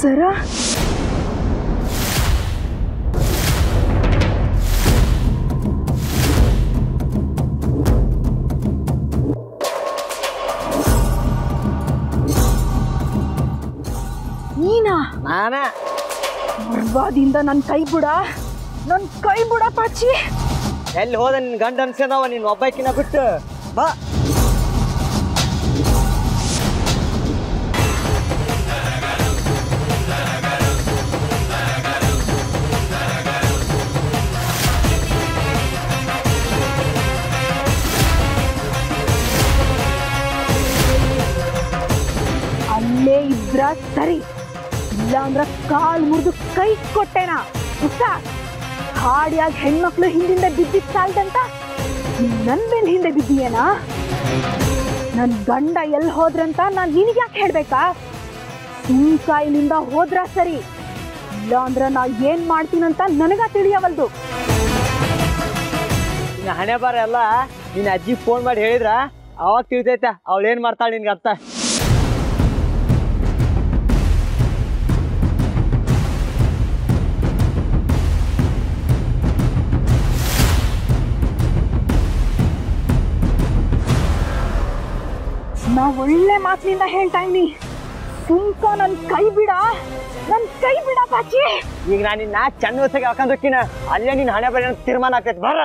ಸರ ನೀನಾ ನಾನ ಬರ್ಬಾದಿಂದ ನನ್ನ ಕೈ ಬಿಡ ನನ್ನ ಕೈ ಬಿಡ ಪಾಚಿ ಎಲ್ಲಿ ಹೋದ ನಿನ್ ಗಂಡ ಅನ್ಸ್ಯದವ ನೀನ್ ಒಬ್ಬಾಕಿನ ಬಿಟ್ಟು ಬಾ ಅಲ್ಲೇ ಇದ್ರ ಸರಿ ಇಲ್ಲ ಅಂದ್ರ ಕಾಲ್ ಮುರಿದು ಕೈ ಕೊಟ್ಟೆನಾ ಹುಷಾರ್ ಹಾಡಿಯಾಗಿ ಹೆಣ್ಮಕ್ಳು ಹಿಂದಿಂದ ಬಿದ್ದಿದ್ ಸಾಲ್ದಂತ ನನ್ ಮೇಲೆ ಹಿಂದೆ ಬಿದ್ದೀಯೇನಾ ನನ್ ಗಂಡ ಎಲ್ಲಿ ಹೋದ್ರಂತ ನಾನ್ ನಿನಗೆ ಯಾಕೆ ಹೇಳ್ಬೇಕಾ ಸುಮ್ಕಾಯಿಲಿಂದ ಹೋದ್ರ ಸರಿ ಇಲ್ಲ ಅಂದ್ರ ನಾ ಏನ್ ಮಾಡ್ತೀನಂತ ನನಗ ತಿಳಿಯವಲ್ದು ನಿನ್ನ ಹಣೆ ಬಾರ ಎಲ್ಲ ನಿನ್ನ ಅಜ್ಜಿ ಫೋನ್ ಮಾಡಿ ಹೇಳಿದ್ರ ಅವಾಗ ತಿಳಿತೈತೆ ಅವಳು ಏನ್ ಮಾಡ್ತಾಳೆ ನಿನ್ಗೆ ಅರ್ಥ ನಾ ಒಳ್ಳೆ ಮಾತಿನಿಂದ ಹೇಳ್ತಾ ಇದೀನಿ ಸುಮ್ಕ ನನ್ ಕೈ ಬಿಡ ನನ್ ಕೈ ಬಿಡ ಪಾಚಿ ಈಗ ನಾನು ನಿನ್ನ ಚೆನ್ನ ವಯಸ್ಸಿಗೆ ಹಾಕೊಂಡ್ರಕ್ಕಿನ ಅಲ್ಲೇ ನಿನ್ನ ಹಣೆ ಬಾರ ತೀರ್ಮಾನ ಆಗ್ತೈತೆ ಬರ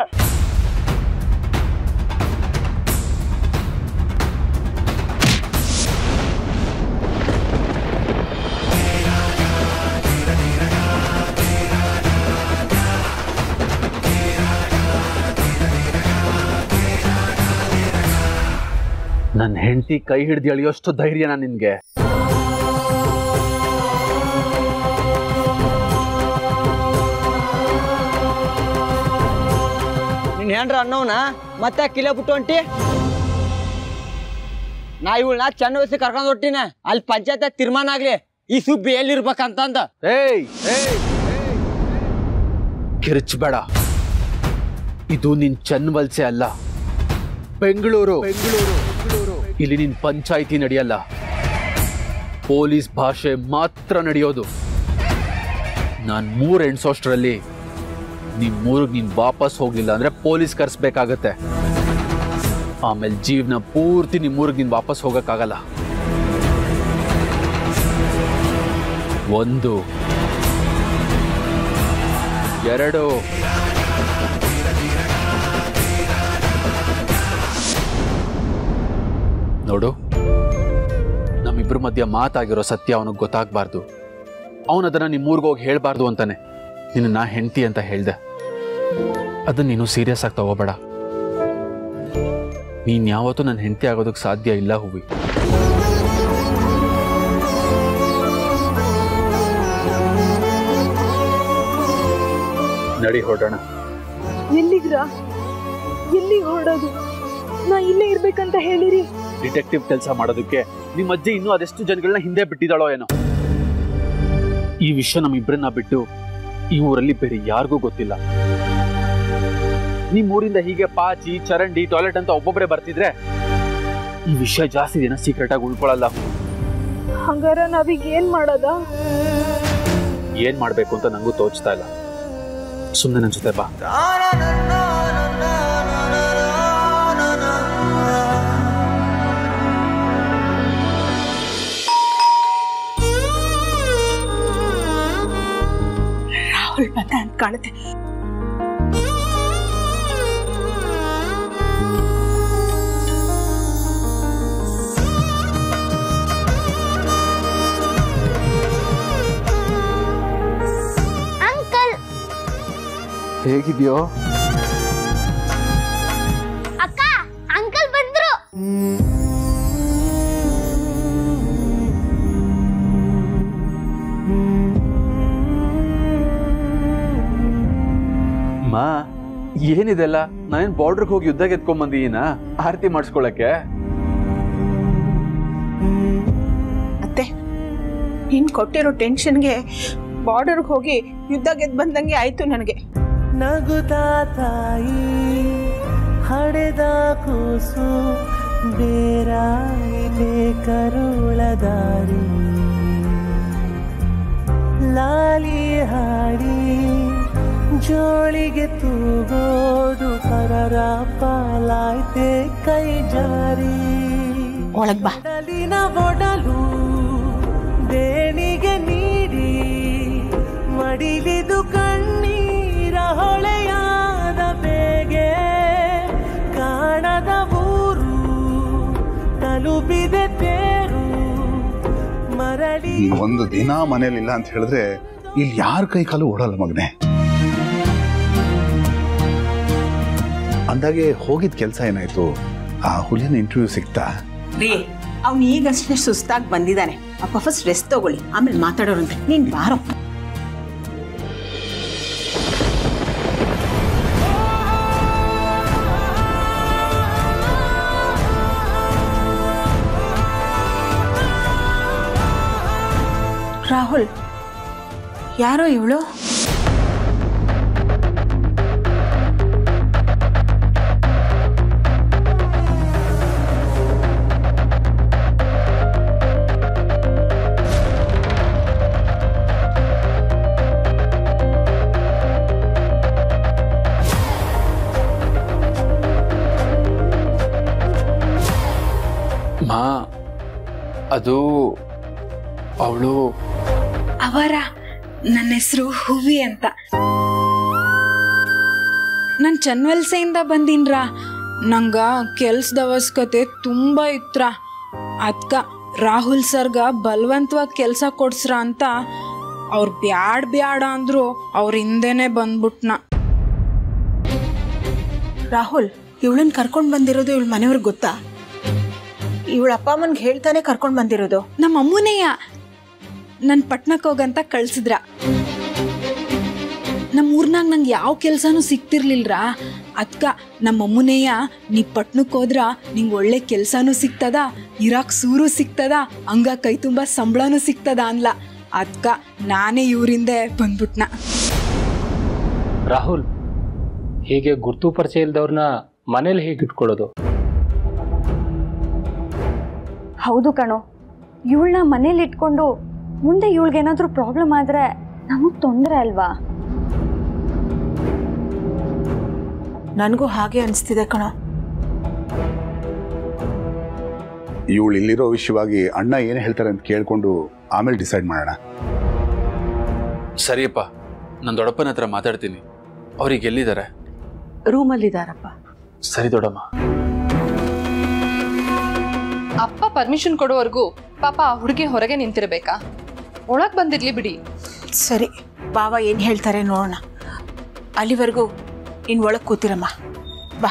ನನ್ನ ಹೆಂಡತಿ ಕೈ ಹಿಡ್ದು ಎಳೆಯೋಷ್ಟು ಧೈರ್ಯನಾ ನಿನ್ಗೆ ನಿನ್ನ ಹೆಂಡ್ರ ಅನ್ನೋನ ಮತ್ತೆ ಕಿಲೆ ಬಿಟ್ಟು ಹೊಂಟಿ ನಾ ಇವಳನ್ನ ಚೆನ್ನ ವಯಸ್ಸಿಗೆ ಕರ್ಕೊಂಡು ಹೊಟ್ಟಿನ ಅಲ್ಲಿ ಪಂಚಾಯತ್ ತೀರ್ಮಾನ ಆಗ್ಲಿ ಈ ಸುಬ್ಬಿ ಎಲ್ಲಿರ್ಬೇಕಂತಂದ ಏಯ್ ಏಯ್ ಕಿರ್ಚ್ಬೇಡ ಇದು ನಿನ್ ಚನ್ನವಲ್ಸೆ ಅಲ್ಲ ಬೆಂಗಳೂರು ಬೆಂಗಳೂರು ಇಲ್ಲಿ ನಿನ್ ಪಂಚಾಯಿತಿ ನಡೆಯಲ್ಲ ಪೊಲೀಸ್ ಭಾಷೆ ಮಾತ್ರ ನಡೆಯೋದು ನಾನ್ ಮೂರ್ ಎಣ್ಸೋಷ್ಟ್ರಲ್ಲಿ ನಿಮ್ ಮೂರಿಗೆ ನೀನ್ ವಾಪಸ್ ಹೋಗ್ಲಿಲ್ಲ ಅಂದ್ರೆ ಪೊಲೀಸ್ ಕರ್ಸ್ಬೇಕಾಗತ್ತೆ ಆಮೇಲೆ ಜೀವನ ಪೂರ್ತಿ ನಿಮ್ ಊರಿಗೆ ನೀನ್ ವಾಪಸ್ ಹೋಗಕ್ಕಾಗಲ್ಲ ಒಂದು ಎರಡು ನೋಡು ನಮ್ಮಿಬ್ರ ಮಧ್ಯ ಮಾತಾಗಿರೋ ಸತ್ಯ ಅವನಿಗೆ ಗೊತ್ತಾಗ್ಬಾರ್ದು ಅವನದನ್ನ ನಿಮ್ಮೂರ್ಗೆ ಹೋಗಿ ಹೇಳ್ಬಾರ್ದು ಅಂತಾನೆ ನಿನ್ನ ನಾ ಹೆಂಡತಿ ಅಂತ ಹೇಳ್ದೆ ಅದನ್ನ ನೀನು ಸೀರಿಯಸ್ ಆಗಿ ತಗೋಬೇಡ ನೀನ್ ಯಾವತ್ತೂ ನನ್ನ ಹೆಂಡತಿ ಆಗೋದಕ್ಕೆ ಸಾಧ್ಯ ಇಲ್ಲ ಹೂವಿ ನಡಿ ಹೊರಡೋಣ ಎಲ್ಲಿಗ್ರ ಎಲ್ಲಿಗೆ ಹೊರಡೋದು ನಾ ಇಲ್ಲೇ ಇರ್ಬೇಕಂತ ಹೇಳಿರಿ ಡಿಟೆಕ್ಟಿವ್ ಕೆಲಸ ಮಾಡೋದಕ್ಕೆ ನಿಮ್ಮ ಅಜ್ಜಿ ಇನ್ನೂ ಅದೆಷ್ಟು ಜನಗಳನ್ನ ಹಿಂದೆ ಬಿಟ್ಟಿದ್ದಾಳೋ ಏನೋ ಈ ವಿಷಯ ನಮ್ಮಿಬ್ಬರನ್ನ ಬಿಟ್ಟು ಈ ಊರಲ್ಲಿ ಬೇರೆ ಯಾರಿಗೂ ಗೊತ್ತಿಲ್ಲ ನಿಮ್ ಊರಿಂದ ಹೀಗೆ ಪಾಚಿ ಚರಂಡಿ ಟಾಯ್ಲೆಟ್ ಅಂತ ಒಬ್ಬೊಬ್ಬರೇ ಬರ್ತಿದ್ರೆ ಈ ವಿಷಯ ಜಾಸ್ತಿ ದಿನ ಸೀಕ್ರೆಟ್ ಆಗಿ ಉಳ್ಕೊಳಲ್ಲ ಹಂಗಾರ ನಾವೀಗ ಏನ್ ಮಾಡೋದ ಏನ್ ಮಾಡ್ಬೇಕು ಅಂತ ನಂಗೂ ತೋಚ್ತಾ ಇಲ್ಲ ಸುಮ್ಮನೆ ನನ್ ಜೊತೆ ಬಾ ರಾಹುಲ್ ಬಂದ ಅಂತ ಕಾಣುತ್ತೆ ಅಂಕಲ್ ಹೇಗಿದ್ಯೋ ಅಕ್ಕ ಅಂಕಲ್ ಬಂದ್ರು ಮಾ ಏನಿದೆಲ್ಲ ನಾನೇನ್ ಬಾರ್ಡರ್ಗೆ ಹೋಗಿ ಯುದ್ಧ ಗೆದ್ಕೊಂಡ್ ಬಂದೀನ ಆರತಿ ಮಾಡಿಸ್ಕೊಳಕ್ಕೆ ಅತ್ತೆ ನೀನು ಕೊಟ್ಟಿರೋ ಟೆನ್ಷನ್ಗೆ ಬಾರ್ಡರ್ಗೆ ಹೋಗಿ ಯುದ್ಧ ಗೆದ್ದು ಬಂದಂಗೆ ಆಯ್ತು ನನಗೆ ನಗುತ್ತಾ ತಾಯಿ ಹಡೆದ ಕೂಸು ಬೇರಾಯಿತೆ ಕರುಳ ದಾರಿ ಲಾಲಿ ಹಾಡಿ ಜೋಳಿಗೆ ತೂಗೋದು ಪರರ ಪಾಲಾಯ್ತೆ ಕೈ ಜಾರಿ ಒಳಗ್ ಬಾ ಒಡಲಿನ ಒಡಲು ದೇಣಿಗೆ ನೀಡಿ ಮಡಿಲಿದು ಕಣ್ಣೀರ ಹೊಳೆಯಾದ ಬೇಗೆ ಕಾಣದ ಊರು ತಲುಪಿದೆ ತೇರು ಮರಳಿ ನೀನ್ ಒಂದು ದಿನ ಮನೇಲಿಲ್ಲ ಅಂತ ಹೇಳಿದ್ರೆ ಇಲ್ಲಿ ಯಾರ ಕೈ ಕಾಲು ಓಡಲ್ಲ ಮಗನೆ ಅಂದಾಗೆ ಹೋಗಿದ್ ಕೆಲಸ ಏನಾಯ್ತು ಆ ಹುಲಿನ ಇಂಟರ್ವ್ಯೂ ಸಿಗ್ತಾ ರೀ ಅವ್ನು ಈಗಷ್ಟೇ ಸುಸ್ತಾಗಿ ಬಂದಿದ್ದಾನೆ ಅಪ್ಪ ಫಸ್ಟ್ ರೆಸ್ಟ್ ತಗೊಳ್ಳಿ ಆಮೇಲೆ ಮಾತಾಡೋರಂತೆ ನೀನ್ ಬಾರೋ ರಾಹುಲ್ ಯಾರೋ ಇವಳು ಮಾ ಅದು ಅವಳು ಅವರ ನನ್ನ ಹೆಸರು ಹೂವಿ ಅಂತ ನಾನು ಚನ್ವಲ್ಸೆಯಿಂದ ಬಂದೀನ್ರ ನಂಗ ಕೆಲ್ಸದ ಅವಶ್ಯಕತೆ ತುಂಬ ಇತ್ರ ಅದ್ಕ ರಾಹುಲ್ ಸರ್ಗ ಬಲವಂತವಾಗಿ ಕೆಲಸ ಕೊಡ್ಸ್ರ ಅಂತ ಅವ್ರು ಬ್ಯಾಡ್ ಬ್ಯಾಡ ಅಂದ್ರು ಅವ್ರ ಹಿಂದೆನೆ ಬಂದ್ಬಿಟ್ನ ರಾಹುಲ್ ಇವಳನ್ನ ಕರ್ಕೊಂಡ್ ಬಂದಿರೋದು ಇವಳ ಮನೆಯವ್ರಿಗೆ ಗೊತ್ತಾ ಇವಳ ಅಪ್ಪ ಅಮ್ಮನ್ಗೆ ಹೇಳ್ತಾನೆ ಕರ್ಕೊಂಡ್ ಬಂದಿರೋದು ನಮ್ಮ ಅಮ್ಮನೆಯ ನನ್ನ ಪಟ್ನಕ್ಕೆ ಹೋಗಂತ ಕಳ್ಸಿದ್ರ ನಮ್ಮ ಊರ್ನಾಗ ನಂಗೆ ಯಾವ ಕೆಲ್ಸನೂ ಸಿಕ್ತಿರ್ಲಿಲ್ರ ಅದ್ಕ ನಮ್ಮ ಅಮ್ಮನೆಯ ನೀ ಪಟ್ನಕ್ಕೆ ಹೋದ್ರ ನಿಂಗೆ ಒಳ್ಳೆ ಕೆಲ್ಸನೂ ಸಿಗ್ತದ ಇರಾಕ್ ಸೂರು ಸಿಗ್ತದ ಹಂಗ ಕೈ ತುಂಬ ಸಂಬಳನೂ ಸಿಗ್ತದ ಅನ್ಲ ಅದ್ಕ ನಾನೇ ಇವ್ರಿಂದೆ ಬಂದ್ಬಿಟ್ನ ರಾಹುಲ್ ಹೀಗೆ ಗುರ್ತು ಪರಿಚಯ ಇಲ್ದವ್ರನ್ನ ಮನೇಲಿ ಹೇಗೆ ಇಟ್ಕೊಳ್ಳೋದು ಹೌದು ಕಣೋ ಇವಳನ್ನ ಮನೇಲಿ ಇಟ್ಕೊಂಡು ಮುಂದೆ ಇವಳಿಗೇನಾದ್ರೂ ಪ್ರಾಬ್ಲಮ್ ಆದ್ರೆ ನಮಗ್ ತೊಂದರೆ ಅಲ್ವಾ ನನಗೂ ಹಾಗೆ ಅನಿಸ್ತಿದೆ ಕಣೋ ಇವಳು ಇಲ್ಲಿರೋ ವಿಷಯವಾಗಿ ಅಣ್ಣ ಏನು ಹೇಳ್ತಾರೆ ಅಂತ ಕೇಳ್ಕೊಂಡು ಆಮೇಲೆ ಡಿಸೈಡ್ ಮಾಡೋಣ ಸರಿಯಪ್ಪ ನಾನು ದೊಡ್ಡಪ್ಪನ ಹತ್ರ ಮಾತಾಡ್ತೀನಿ ಅವ್ರಿಗೆ ಎಲ್ಲಿದ್ದಾರೆ ರೂಮಲ್ಲಿದ್ದಾರಪ್ಪ ಸರಿ ದೊಡ್ಡಮ್ಮ ಅಪ್ಪ ಪರ್ಮಿಷನ್ ಕೊಡೋವರೆಗೂ ಪಾಪ ಆ ಹುಡುಗಿ ಹೊರಗೆ ನಿಂತಿರ್ಬೇಕಾ ಒಳಗ್ ಬಂದಿರ್ಲಿ ಬಿಡಿ ಸರಿ ಬಾವ ಏನು ಹೇಳ್ತಾರೆ ನೋಡೋಣ ಅಲ್ಲಿವರೆಗೂ ಇನ್ ಒಳಗೆ ಕೂತಿರಮ್ಮ ಬಾ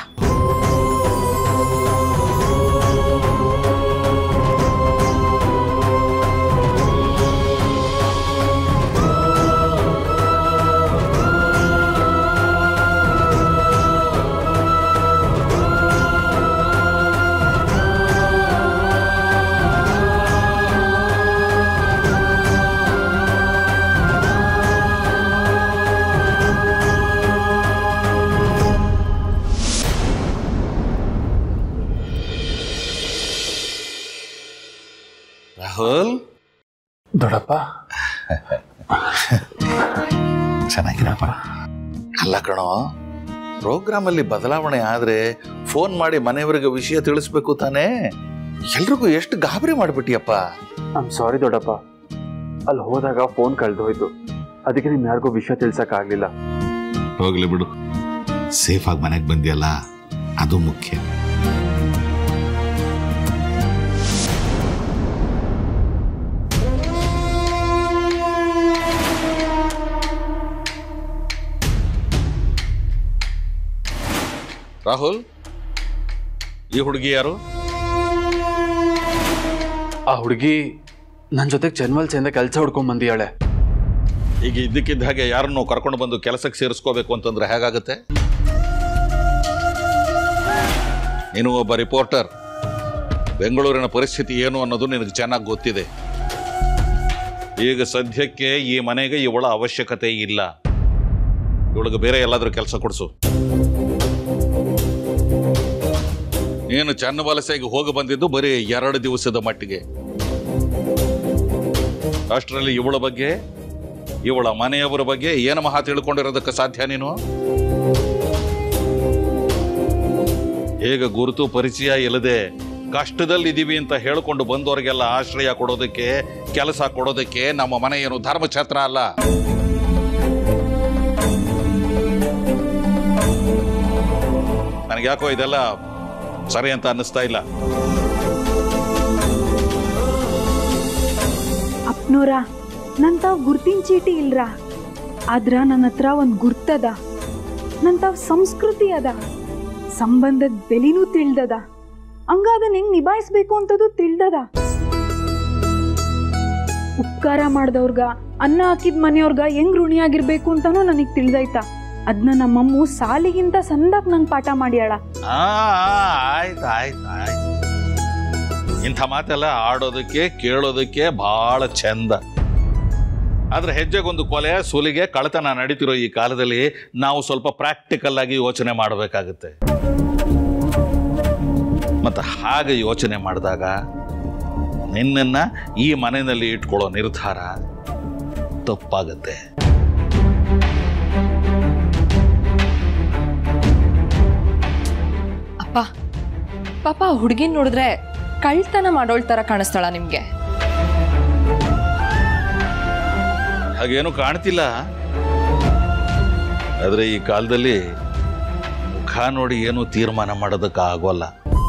ರಾಹುಲ್ ದೊಡ್ಡಪ್ಪ ಚೆನ್ನಾಗಿರಪ್ಪ ಅಲ್ಲ ಕಣೋ ಪ್ರೋಗ್ರಾಮ್ ಅಲ್ಲಿ ಬದಲಾವಣೆ ಆದ್ರೆ ಫೋನ್ ಮಾಡಿ ಮನೆಯವರಿಗೆ ವಿಷಯ ತಿಳಿಸ್ಬೇಕು ತಾನೇ ಎಲ್ರಿಗೂ ಎಷ್ಟು ಗಾಬರಿ ಮಾಡ್ಬಿಟ್ಟಿಯಪ್ಪ ಐಮ್ ಸಾರಿ ದೊಡ್ಡಪ್ಪ ಅಲ್ಲಿ ಹೋದಾಗ ಫೋನ್ ಕಳೆದೋಯ್ತು ಅದಕ್ಕೆ ನಿಮ್ ಯಾರಿಗೂ ವಿಷಯ ತಿಳ್ಸಕ್ಕಾಗ್ಲಿಲ್ಲ ಹೋಗ್ಲಿ ಬಿಡು ಸೇಫ್ ಆಗಿ ಮನೆಗೆ ಬಂದಿಯಲ್ಲ ಅದು ಮುಖ್ಯ ರಾಹುಲ್ ಈ ಹುಡುಗಿ ಯಾರು ಆ ಹುಡುಗಿ ನನ್ನ ಜೊತೆಗೆ ಜನ್ವಲ್ಸೆಯಿಂದ ಕೆಲಸ ಹುಡ್ಕೊಂಡ್ ಬಂದಿಯಾಳೆ ಈಗ ಇದ್ದಕ್ಕಿದ್ದ ಹಾಗೆ ಯಾರನ್ನು ಕರ್ಕೊಂಡು ಬಂದು ಕೆಲಸಕ್ಕೆ ಸೇರಿಸ್ಕೋಬೇಕು ಅಂತಂದ್ರೆ ಹೇಗಾಗುತ್ತೆ ನೀನು ಒಬ್ಬ ರಿಪೋರ್ಟರ್ ಬೆಂಗಳೂರಿನ ಪರಿಸ್ಥಿತಿ ಏನು ಅನ್ನೋದು ನಿನಗೆ ಚೆನ್ನಾಗಿ ಗೊತ್ತಿದೆ ಈಗ ಸದ್ಯಕ್ಕೆ ಈ ಮನೆಗೆ ಇವಳ ಅವಶ್ಯಕತೆ ಇಲ್ಲ ಇವಳಿಗೆ ಬೇರೆ ಎಲ್ಲಾದ್ರೂ ಕೆಲಸ ಕೊಡಿಸು ನೀನು ಚನ್ನ ವಲಸೆಗೆ ಹೋಗಿ ಬಂದಿದ್ದು ಬರೀ ಎರಡು ದಿವಸದ ಮಟ್ಟಿಗೆ ಅಷ್ಟರಲ್ಲಿ ಇವಳ ಬಗ್ಗೆ ಇವಳ ಮನೆಯವರ ಬಗ್ಗೆ ಏನು ಮಹಾ ತಿಳ್ಕೊಂಡಿರೋದಕ್ಕೆ ಸಾಧ್ಯ ನೀನು ಹೇಗೆ ಗುರುತು ಪರಿಚಯ ಇಲ್ಲದೆ ಕಷ್ಟದಲ್ಲಿದ್ದೀವಿ ಅಂತ ಹೇಳ್ಕೊಂಡು ಬಂದವರಿಗೆಲ್ಲ ಆಶ್ರಯ ಕೊಡೋದಕ್ಕೆ ಕೆಲಸ ಕೊಡೋದಕ್ಕೆ ನಮ್ಮ ಮನೆ ಏನು ಧರ್ಮಛತ್ರ ಅಲ್ಲ ನನಗೆ ಯಾಕೋ ಇದೆಲ್ಲ ಸರಿ ಅಂತ ಅನ್ನಿಸ್ತಾ ಇಲ್ಲ ಅಪ್ನೋರ ನನ್ ತಾವ್ ಗುರ್ತಿನ ಚೀಟಿ ಇಲ್ರ ಆದ್ರ ನನ್ನ ಹತ್ರ ಒಂದ್ ಗುರ್ತದ ನನ್ ತಾವ್ ಸಂಸ್ಕೃತಿ ಅದ ಸಂಬಂಧದ ಬೆಲಿನೂ ತಿಳ್ದದ ಹಂಗ ಅದನ್ನ ಹೆಂಗ್ ನಿಭಾಯಿಸ್ಬೇಕು ಅಂತದು ತಿಳ್ದದ ಉಪಕಾರ ಮಾಡ್ದವ್ರಗ ಅನ್ನ ಹಾಕಿದ ಮನೆಯವ್ರಗ ಹೆಂಗ್ ಋಣಿಯಾಗಿರ್ಬೇಕು ಅಂತಾನೂ ನನಗ್ ತಿಳ್ದೈತ ಅದ್ನ ನಮ್ಮಮ್ಮು ಸಾಲಿಗಿಂತ ಸಂದಾಕ್ ನಂಗೆ ಪಾಠ ಮಾಡ್ಯಾಳ ಆ ಆಯ್ತು ಆಯ್ತು ಆಯ್ತು ಇಂಥ ಮಾತೆಲ್ಲ ಆಡೋದಕ್ಕೆ ಕೇಳೋದಕ್ಕೆ ಬಹಳ ಚಂದ ಆದ್ರೆ ಹೆಜ್ಜೆಗೊಂದು ಕೊಲೆ ಸುಲಿಗೆ ಕಳತನ ನಡೀತಿರೋ ಈ ಕಾಲದಲ್ಲಿ ನಾವು ಸ್ವಲ್ಪ ಪ್ರಾಕ್ಟಿಕಲ್ ಆಗಿ ಯೋಚನೆ ಮಾಡಬೇಕಾಗುತ್ತೆ ಮತ್ತು ಹಾಗೆ ಯೋಚನೆ ಮಾಡಿದಾಗ ನಿನ್ನನ್ನು ಈ ಮನೆಯಲ್ಲಿ ಇಟ್ಕೊಳ್ಳೋ ನಿರ್ಧಾರ ತಪ್ಪಾಗತ್ತೆ ಅಪ್ಪ ಪಾಪ ಹುಡುಗಿನ ನೋಡಿದ್ರೆ ಕಳ್ತನ ಮಾಡೋಳ್ ತರ ಕಾಣಿಸ್ತಾಳ ನಿಮ್ಗೆ ಹಾಗೇನು ಕಾಣ್ತಿಲ್ಲ ಆದರೆ ಈ ಕಾಲದಲ್ಲಿ ಮುಖ ನೋಡಿ ಏನು ತೀರ್ಮಾನ ಮಾಡೋದಕ್ಕೆ ಆಗೋಲ್ಲ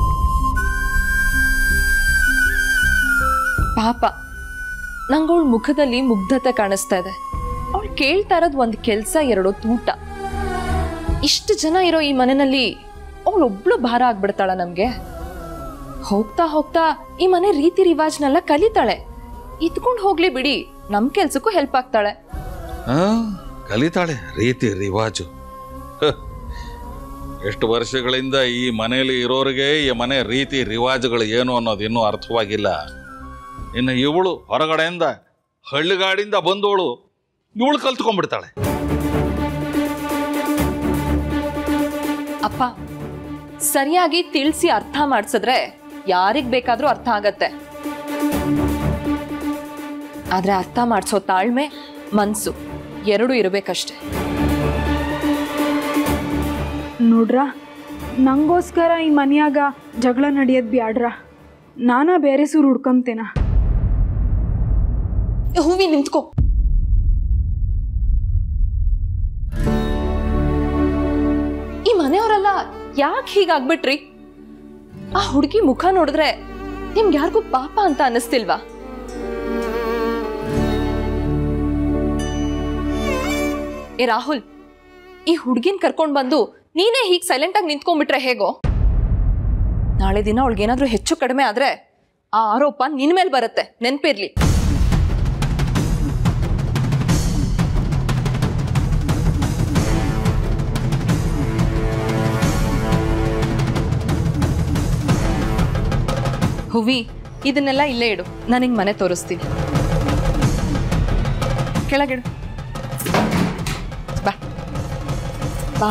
ಪಾಪ ನಂಗವಳ ಮುಖದಲ್ಲಿ ಮುಗ್ಧತೆ ಕಾಣಿಸ್ತಾ ಇದೆ ಅವಳು ಕೇಳ್ತಾ ಇರೋದು ಒಂದು ಕೆಲಸ ಎರಡು ಊಟ ಇಷ್ಟು ಜನ ಇರೋ ಈ ಮನೆಯಲ್ಲಿ ಅವಳೊಬ್ಳು ಭಾರ ಆಗ್ಬಿಡ್ತಾಳ ನಮ್ಗೆ ಹೋಗ್ತಾ ಹೋಗ್ತಾ ಈ ಮನೆ ರೀತಿ ರಿವಾಜ್ನೆಲ್ಲ ಕಲಿತಾಳೆ ಇದ್ಕೊಂಡು ಹೋಗ್ಲಿ ಬಿಡಿ ನಮ್ ಕೆಲ್ಸಕ್ಕೂ ಹೆಲ್ಪ್ ಆಗ್ತಾಳೆ ಆ, ಕಲಿತಾಳೆ ರೀತಿ ರಿವಾಜು ಹ. ಎಷ್ಟು ವರ್ಷಗಳಿಂದ ಈ ಮನೆಯಲ್ಲಿ ಇರೋರಿಗೆ ಈ ಮನೆ ರೀತಿ ರಿವಾಜುಗಳು ಏನು ಅನ್ನೋದು ಇನ್ನೂ ಅರ್ಥವಾಗಿಲ್ಲ ಇನ್ನು ಇವಳು ಹೊರಗಡೆಯಿಂದ ಹಳ್ಳಿಗಾಡಿಂದ ಬಂದವಳು ಇವಳು ಕಲ್ತ್ಕೊಂಡ್ಬಿಡ್ತಾಳೆ ಅಪ್ಪ ಸರಿಯಾಗಿ ತಿಳಿಸಿ ಅರ್ಥ ಮಾಡ್ಸಿದ್ರೆ ಯಾರಿಗ್ ಬೇಕಾದ್ರೂ ಅರ್ಥ ಆಗತ್ತೆ ಆದ್ರೆ ಅರ್ಥ ಮಾಡ್ಸೋ ತಾಳ್ಮೆ ಮನ್ಸು ಎರಡೂ ಇರಬೇಕಷ್ಟೆ ನೋಡ್ರ ನಂಗೋಸ್ಕರ ಈ ಮನ್ಯಾಗ ಜಗಳ ನಡೆಯೋದ್ ಬ್ಯಾಡ್ರ ನಾನಾ ಬೇರೆ ಸೂರು ಹುಡ್ಕೊಂತೇನ ಹೂವಿ ನಿಂತ್ಕೋ ಈ ಮನೆಯವರೆಲ್ಲ ಯಾಕೆ ಹೀಗಾಗ್ಬಿಟ್ರಿ ಆ ಹುಡುಗಿ ಮುಖ ನೋಡಿದ್ರೆ ನಿಮ್ಗೆ ಯಾರಿಗೂ ಪಾಪ ಅಂತ ಅನ್ನಿಸ್ತಿಲ್ವಾ ಏ ರಾಹುಲ್ ಈ ಹುಡ್ಗಿನ್ ಕರ್ಕೊಂಡ್ ಬಂದು ನೀನೇ ಹೀಗ್ ಸೈಲೆಂಟ್ ಆಗಿ ನಿಂತ್ಕೊಂಡ್ಬಿಟ್ರೆ ಹೇಗೋ ನಾಳೆ ದಿನ ಅವಳಿಗೇನಾದ್ರೂ ಹೆಚ್ಚು ಕಡಿಮೆ ಆದ್ರೆ ಆ ಆರೋಪ ನಿನ್ ಮೇಲೆ ಬರುತ್ತೆ ನೆನ್ಪಿರ್ಲಿ ಹುವಿ ಇದನ್ನೆಲ್ಲ ಇಲ್ಲೇ ಇಡು ನನಗೆ ಮನೆ ತೋರಿಸ್ತೀನಿ ಕೆಳಗಿಡು ಬಾ ಬಾ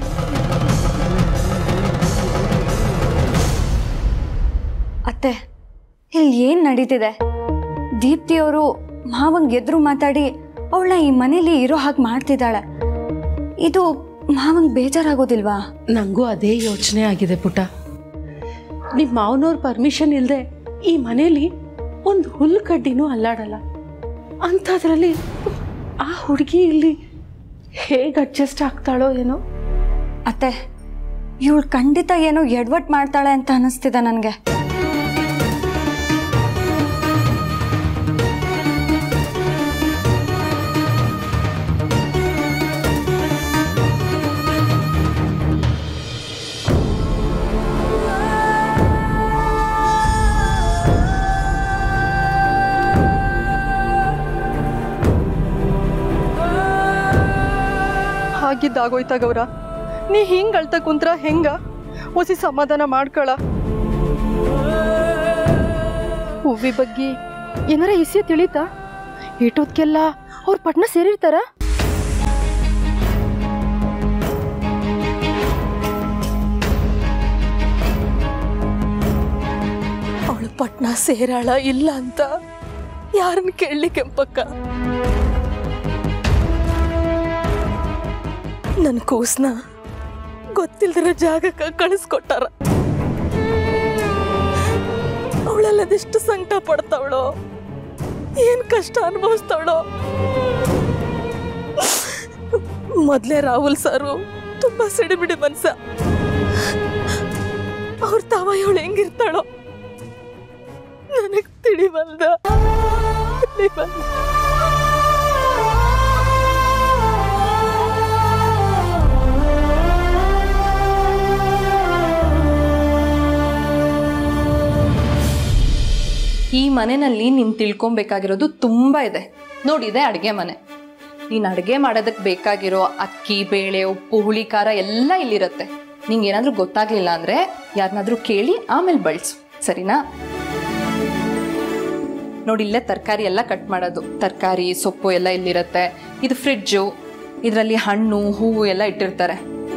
ಅತ್ತೆ ಇಲ್ಲಿ ಏನು ನಡೀತಿದೆ ದೀಪ್ತಿಯವರು ಮಾವಂಗೆ ಎದುರು ಮಾತಾಡಿ ಅವಳನ್ನ ಈ ಮನೇಲಿ ಇರೋ ಹಾಗೆ ಮಾಡ್ತಿದ್ದಾಳೆ ಇದು ಮಾವಂಗೆ ಬೇಜಾರಾಗೋದಿಲ್ವಾ ನನಗೂ ಅದೇ ಯೋಚನೆ ಆಗಿದೆ ಪುಟ ನಿಮ್ಮ ಮಾವನವ್ರ ಪರ್ಮಿಷನ್ ಇಲ್ಲದೆ ಈ ಮನೇಲಿ ಒಂದು ಹುಲ್ಲು ಕಡ್ಡಿನೂ ಅಲ್ಲಾಡಲ್ಲ ಅಂಥದ್ರಲ್ಲಿ ಆ ಹುಡುಗಿ ಇಲ್ಲಿ ಹೇಗೆ ಅಡ್ಜಸ್ಟ್ ಆಗ್ತಾಳೋ ಏನೋ ಅತ್ತೆ ಇವಳು ಖಂಡಿತ ಏನೋ ಎಡ್ವಟ್ ಮಾಡ್ತಾಳೆ ಅಂತ ಅನಿಸ್ತಿದೆ ನನಗೆ ಹಾಗಿದ್ದಾಗೋಯ್ತ ಗೌರ ನೀ ಹಿಂಗ್ ಅಳ್ತ ಕುಂತ್ರ ಹೆಂಗ ಒಸಿ ಸಮಾಧಾನ ಮಾಡ್ಕೊಳ ಹೂವಿ ಬಗ್ಗೆ ಏನಾರ ಇಸಿ ತಿಳಿತಾ ಏಟೋದ್ಕೆಲ್ಲ ಅವ್ರ ಪಟ್ನ ಸೇರಿರ್ತಾರ ಅವಳು ಪಟ್ನ ಸೇರಾಳ ಇಲ್ಲ ಅಂತ ಯಾರನ್ನ ಕೇಳಲಿ ಕೆಂಪಕ್ಕ ನನ್ನ ಕೂಸ್ನ ಗೊತ್ತಿಲ್ದಿರೋ ಜಾಗಕ್ಕೆ ಕಳಿಸ್ಕೊಟ್ಟಾರ ಅವಳೆಲ್ಲದೆಷ್ಟು ಸಂಕಟ ಪಡ್ತಾವಳೋ ಏನ್ ಕಷ್ಟ ಅನುಭವಿಸ್ತಾವಳೋ ಮೊದ್ಲೇ ರಾಹುಲ್ ಸಾರು ತುಂಬಾ ಸಿಡಿಬಿಡಿ ಮನ್ಸ ಅವ್ರ ತಾವ ಇವಳು ಹೆಂಗಿರ್ತಾಳೋ ನನಗ್ ತಿಳಿಬಲ್ದ ತಿಳಿಬಲ್ದ ಈ ಮನೆಯಲ್ಲಿ ನೀನು ತಿಳ್ಕೊಬೇಕಾಗಿರೋದು ತುಂಬ ಇದೆ ನೋಡಿದೆ ಅಡುಗೆ ಮನೆ ನೀನು ಅಡುಗೆ ಮಾಡೋದಕ್ಕೆ ಬೇಕಾಗಿರೋ ಅಕ್ಕಿ ಬೇಳೆ ಉಪ್ಪು ಹುಳಿ ಖಾರ ಎಲ್ಲ ಇಲ್ಲಿರುತ್ತೆ ನಿಂಗೆ ಏನಾದರೂ ಗೊತ್ತಾಗ್ಲಿಲ್ಲ ಅಂದರೆ ಯಾರನ್ನಾದ್ರೂ ಕೇಳಿ ಆಮೇಲೆ ಬಳಸು ಸರಿನಾ ನೋಡಿ ಇಲ್ಲೇ ತರಕಾರಿ ಎಲ್ಲ ಕಟ್ ಮಾಡೋದು ತರಕಾರಿ ಸೊಪ್ಪು ಎಲ್ಲ ಇಲ್ಲಿರುತ್ತೆ ಇದು ಫ್ರಿಡ್ಜು ಇದರಲ್ಲಿ ಹಣ್ಣು ಹೂವು ಎಲ್ಲ ಇಟ್ಟಿರ್ತಾರೆ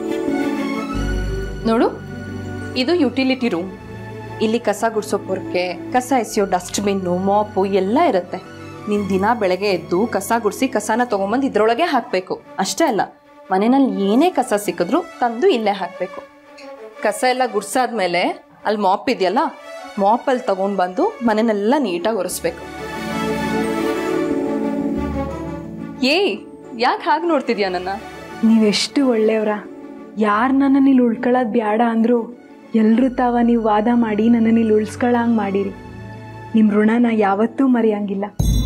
ನೋಡು ಇದು ಯುಟಿಲಿಟಿ ರೂಮ್ ಇಲ್ಲಿ ಕಸ ಗುಡಿಸೋ ಪೊರ್ಕೆ ಕಸ ಎಸೆಯೋ ಡಸ್ಟ್ಬಿನ್ನು ಮಾಪು ಎಲ್ಲ ಇರುತ್ತೆ ನೀನು ದಿನ ಬೆಳಗ್ಗೆ ಎದ್ದು ಕಸ ಗುಡಿಸಿ ಕಸನ ತೊಗೊಂಬಂದು ಇದ್ರೊಳಗೆ ಹಾಕಬೇಕು ಅಷ್ಟೇ ಅಲ್ಲ ಮನೆಯಲ್ಲಿ ಏನೇ ಕಸ ಸಿಕ್ಕಿದ್ರು ತಂದು ಇಲ್ಲೇ ಹಾಕಬೇಕು ಕಸ ಎಲ್ಲ ಗುಡ್ಸಾದ್ಮೇಲೆ ಅಲ್ಲಿ ಮಾಪ್ ಇದೆಯಲ್ಲ ಮಾಪಲ್ಲಿ ತಗೊಂಡು ಬಂದು ಮನೆನೆಲ್ಲ ನೀಟಾಗಿ ಒರೆಸ್ಬೇಕು ಏಯ್ ಯಾಕೆ ಹಾಗೆ ನೋಡ್ತಿದ್ಯಾ ನನ್ನ ನೀವೆಷ್ಟು ಒಳ್ಳೆಯವರ ಯಾರು ನನ್ನನ್ನು ಇಲ್ಲಿ ಉಳ್ಕೊಳ್ಳೋದು ಬ್ಯಾಡ ಅಂದರು ಎಲ್ಲರೂ ತಾವ ನೀವು ವಾದ ಮಾಡಿ ನನ್ನನ್ನು ಇಲ್ಲಿ ಉಳಿಸ್ಕೊಳ್ಳಂಗೆ ಮಾಡಿರಿ ನಿಮ್ಮ ಋಣನ ಯಾವತ್ತೂ ಮರೆಯಂಗಿಲ್ಲ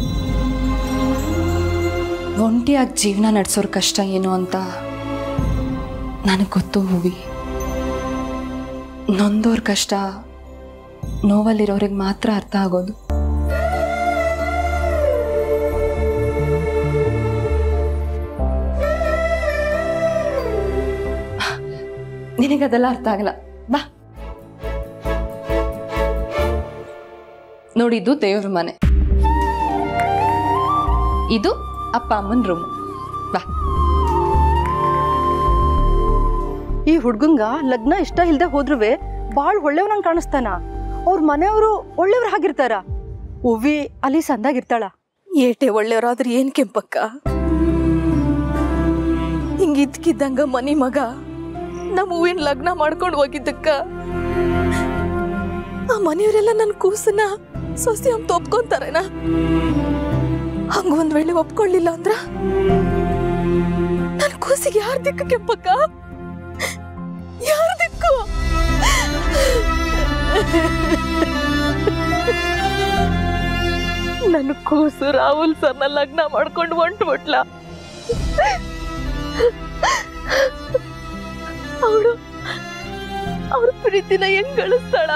ಒಂಟಿಯಾಗಿ ಜೀವನ ನಡೆಸೋರ್ ಕಷ್ಟ ಏನು ಅಂತ ನನಗೆ ಗೊತ್ತು ಹೂವಿ ನೊಂದೋರ್ ಕಷ್ಟ ನೋವಲ್ಲಿರೋರಿಗೆ ಮಾತ್ರ ಅರ್ಥ ಆಗೋದು ನಿನಗದೆಲ್ಲ ಅರ್ಥ ಆಗಲ್ಲ ಬಾ ನೋಡಿದ್ದು ದೇವ್ರ ಮನೆ ಇದು ಅಪ್ಪ ಅಮ್ಮನ ರೂಮ್ ಬಾ ಈ ಹುಡ್ಗಂಗ ಲಗ್ನ ಇಷ್ಟ ಇಲ್ದೆ ಹೋದ್ರುವೆ ಬಾಳ್ ಒಳ್ಳೆಯವನಂಗ್ ಕಾಣಿಸ್ತಾನ ಅವ್ರ ಮನೆಯವರು ಒಳ್ಳೆಯವ್ರ ಹಾಗಿರ್ತಾರ ಉವಿ ಅಲ್ಲಿ ಸಂದಾಗಿರ್ತಾಳ ಏಟೆ ಒಳ್ಳೆಯವ್ರಾದ್ರೆ ಏನ್ ಕೆಂಪಕ್ಕ ಹಿಂಗ ಇದ್ಕಿದ್ದಂಗ ಮನಿ ಮಗ ನಮ್ಮ ಹೂವಿನ ಲಗ್ನ ಮಾಡ್ಕೊಂಡು ಹೋಗಿದ್ದಕ್ಕ ಆ ಮನೆಯವರೆಲ್ಲ ನನ್ನ ಕೂಸನ್ನ ಸೊಸೆ ಅಂತ ಒಪ್ಕೊಂತಾರೇನ ಹಂಗ ಒಂದ್ ವೇಳೆ ಒಪ್ಕೊಳ್ಳಿಲ್ಲ ಅಂದ್ರ ನನ್ನ ಕೂಸಿಗೆ ಯಾರ್ ದಿಕ್ಕು ಕೆಂಪಕ್ಕ ಯಾರ್ ದಿಕ್ಕು ನನ್ನ ಕೂಸು ರಾಹುಲ್ ಸರ್ನ ಲಗ್ನ ಮಾಡ್ಕೊಂಡು ಹೊಂಟ್ಬಿಟ್ಲ ಅವಳು ಅವ್ರ ಪ್ರೀತಿನ ಹೆಂಗ್ ಗಳಿಸ್ತಾಳ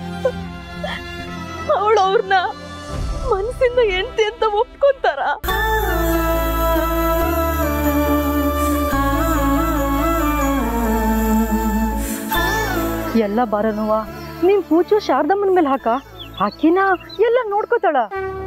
ಅವಳು ಅವ್ರನ್ನ ಮನಸ್ಸಿಂದ ಹೆಂಡತಿ ಅಂತ ಒಪ್ಕೊಂತಾರ ಎಲ್ಲ ಬರನುವ ನೀನ್ ಪೂಜು ಶಾರದಮ್ಮನ ಮೇಲೆ ಹಾಕ ಹಾಕಿನ ಎಲ್ಲ ನೋಡ್ಕೋತಾಳ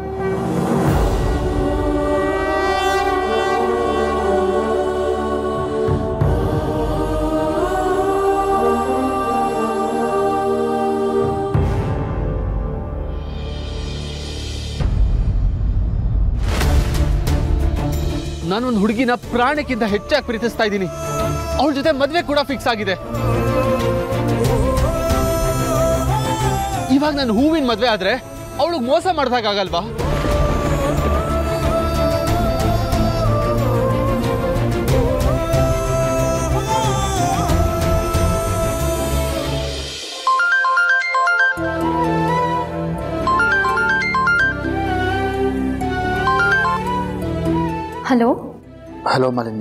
ನಾನೊಂದು ಹುಡುಗಿನ ಪ್ರಾಣಕ್ಕಿಂತ ಹೆಚ್ಚಾಗಿ ಪ್ರೀತಿಸ್ತಾ ಇದ್ದೀನಿ ಅವಳ ಜೊತೆ ಮದ್ವೆ ಕೂಡ ಫಿಕ್ಸ್ ಆಗಿದೆ ಇವಾಗ ನಾನು ಹೂವಿನ ಮದ್ವೆ ಆದ್ರೆ ಅವಳಿಗೆ ಮೋಸ ಮಾಡ್ದಾಗಲ್ವಾ ಹಲೋ ಹಲೋ ಮಾಲಿನಿ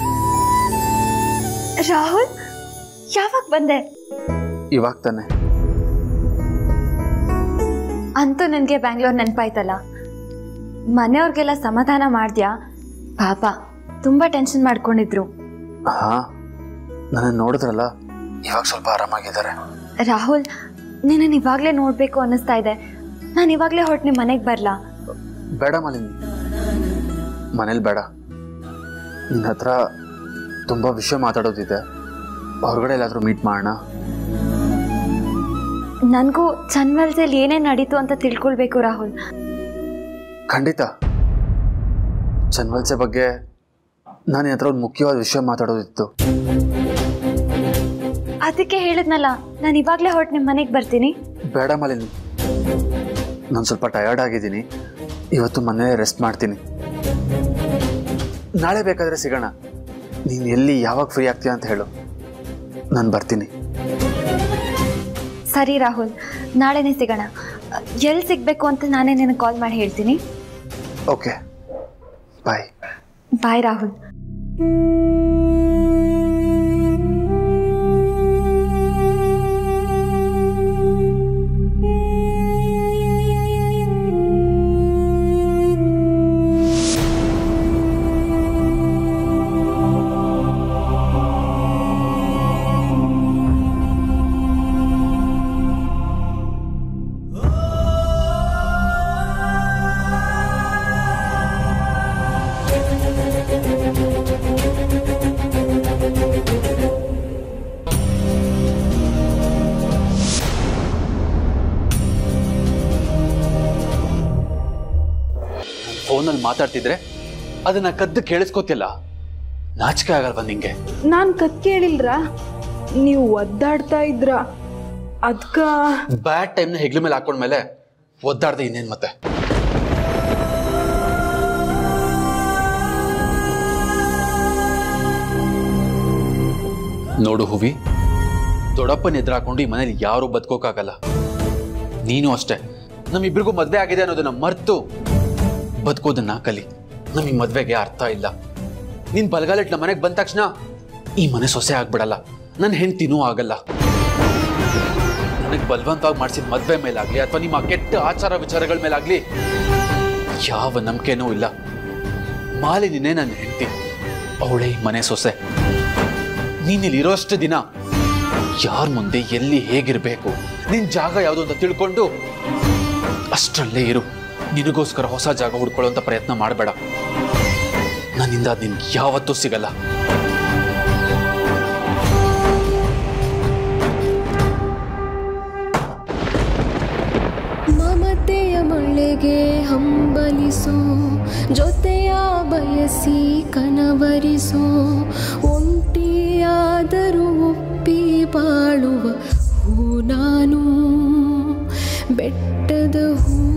ರಾಹುಲ್ ಯಾವಾಗ ಬಂದೆ ಇವಾಗ ತಾನೆ ಅಂತೂ ನನಗೆ ಬ್ಯಾಂಗ್ಳೂರ್ ನೆನಪಾಯ್ತಲ್ಲ ಮನೆಯವ್ರಿಗೆಲ್ಲ ಸಮಾಧಾನ ಮಾಡ್ದ್ಯಾ ಪಾಪ ತುಂಬ ಟೆನ್ಷನ್ ಮಾಡ್ಕೊಂಡಿದ್ರು ಹಾ ನನ್ನ ನೋಡಿದ್ರಲ್ಲ ಇವಾಗ ಸ್ವಲ್ಪ ಆರಾಮಾಗಿದ್ದಾರೆ ರಾಹುಲ್ ನಿನ್ನನ್ನು ಇವಾಗಲೇ ನೋಡಬೇಕು ಅನ್ನಿಸ್ತಾ ಇದೆ ನಾನು ಇವಾಗಲೇ ಹೊರಟು ನಿಮ್ಮ ಮನೆಗೆ ಬರಲಾ ಬೇಡ ಮಾಲಿನಿ ಮನೇಲಿ ಬೇಡ ನಿನ್ನ ಹತ್ರ ತುಂಬ ವಿಷಯ ಮಾತಾಡೋದಿದೆ ಹೊರಗಡೆ ಎಲ್ಲಾದರೂ ಮೀಟ್ ಮಾಡೋಣ ನನಗೂ ಚನ್ವಲ್ಸಲ್ಲಿ ಏನೇನು ನಡೀತು ಅಂತ ತಿಳ್ಕೊಳ್ಬೇಕು ರಾಹುಲ್ ಖಂಡಿತ ಚನ್ವಲ್ಸೆ ಬಗ್ಗೆ ನಾನು ಹತ್ರ ಒಂದು ಮುಖ್ಯವಾದ ವಿಷಯ ಮಾತಾಡೋದಿತ್ತು ಅದಕ್ಕೆ ಹೇಳಿದ್ನಲ್ಲ ನಾನು ಇವಾಗಲೇ ಹೊರಟು ನಿಮ್ಮ ಮನೆಗೆ ಬರ್ತೀನಿ ಬೇಡ ಮಾಲಿನಿ ನಾನು ಸ್ವಲ್ಪ ಟಯರ್ಡ್ ಆಗಿದ್ದೀನಿ ಇವತ್ತು ಮನೇಲೆ ರೆಸ್ಟ್ ಮಾಡ್ತೀನಿ ನಾಳೆ ಬೇಕಾದರೆ ಸಿಗೋಣ ನೀನು ಎಲ್ಲಿ ಯಾವಾಗ ಫ್ರೀ ಆಗ್ತೀಯ ಅಂತ ಹೇಳು ನಾನು ಬರ್ತೀನಿ ಸರಿ ರಾಹುಲ್ ನಾಳೆನೇ ಸಿಗೋಣ ಎಲ್ಲಿ ಸಿಗಬೇಕು ಅಂತ ನಾನೇ ನಿನಗೆ ಕಾಲ್ ಮಾಡಿ ಹೇಳ್ತೀನಿ ಓಕೆ ಬಾಯ್ ಬಾಯ್ ರಾಹುಲ್ ಫೋನಲ್ಲಿ ಮಾತಾಡ್ತಿದ್ರೆ ಅದನ್ನ ಕದ್ದು ಕೇಳಿಸ್ಕೋತಿಲ್ಲ ನಾಚಿಕೆ ಆಗಲ್ವಾ ನಿಂಗೆ ನಾನು ಕತ್ ಕೇಳಿಲ್ರ ನೀವು ಒದ್ದಾಡ್ತಾ ಇದ್ರ ಅದ್ಕ ಬ್ಯಾಡ್ ಟೈಮ್ನ ಹೆಗ್ಲ ಮೇಲೆ ಹಾಕೊಂಡ್ಮೇಲೆ ಒದ್ದಾಡ್ದೆ ಇನ್ನೇನ್ ಮತ್ತೆ ನೋಡು ಹುವಿ ದೊಡ್ಡಪ್ಪನ ಎದುರು ಹಾಕೊಂಡು ಈ ಮನೇಲಿ ಯಾರು ಬದುಕೋಕ್ಕಾಗಲ್ಲ ನೀನು ಅಷ್ಟೇ ನಮ್ಮಿಬ್ರಿಗೂ ಮದ್ವೆ ಆಗಿದೆ ಅನ್ನೋದನ್ನ ಮರ್ತು ಬದುಕೋದನ್ನ ಕಲಿ ನಮ್ ಈ ಮದ್ವೆಗೆ ಅರ್ಥ ಇಲ್ಲ ನೀನ್ ಬಲಗಾಲಿಟ್ಟು ನಮ್ಮ ಮನೆಗೆ ಬಂದ ತಕ್ಷಣ ಈ ಮನೆ ಸೊಸೆ ಆಗ್ಬಿಡಲ್ಲ ನನ್ನ ಹೆಂಡ್ತಿನೂ ಆಗಲ್ಲ ನನಗೆ ಬಲವಂತವಾಗಿ ಮಾಡಿಸಿದ ಮದ್ವೆ ಮೇಲಾಗ್ಲಿ ಅಥವಾ ನಿಮ್ಮ ಕೆಟ್ಟ ಆಚಾರ ವಿಚಾರಗಳ ಮೇಲಾಗ್ಲಿ ಯಾವ ನಂಬಿಕೆನೂ ಇಲ್ಲ ಮಾಲಿನಿನೇ ನನ್ನ ಹೆಂಡತಿ ಅವಳೇ ಈ ಮನೆ ಸೊಸೆ ನೀನಿಲ್ಲಿ ಇರೋಷ್ಟು ದಿನ ಯಾರ ಮುಂದೆ ಎಲ್ಲಿ ಹೇಗಿರ್ಬೇಕು ನಿನ್ ಜಾಗ ಯಾವುದು ಅಂತ ತಿಳ್ಕೊಂಡು ಅಷ್ಟರಲ್ಲೇ ಇರು ನಿನಗೋಸ್ಕರ ಹೊಸ ಜಾಗ ಹುಡ್ಕೊಳ್ಳೋಂಥ ಪ್ರಯತ್ನ ಮಾಡಬೇಡ ನನ್ನಿಂದ ಅದು ನಿನ್ಗೆ ಯಾವತ್ತೂ ಸಿಗಲ್ಲ ಮಮತೆಯ ಮಳೆಗೆ ಹಂಬಲಿಸೋ ಜೊತೆಯ ಬಯಸಿ ಕನವರಿಸೋ ಒಂಟಿಯಾದರೂ ಒಪ್ಪಿ ಬಾಳುವ ಹೂ ನಾನು ಬೆಟ್ಟದ ಹೂ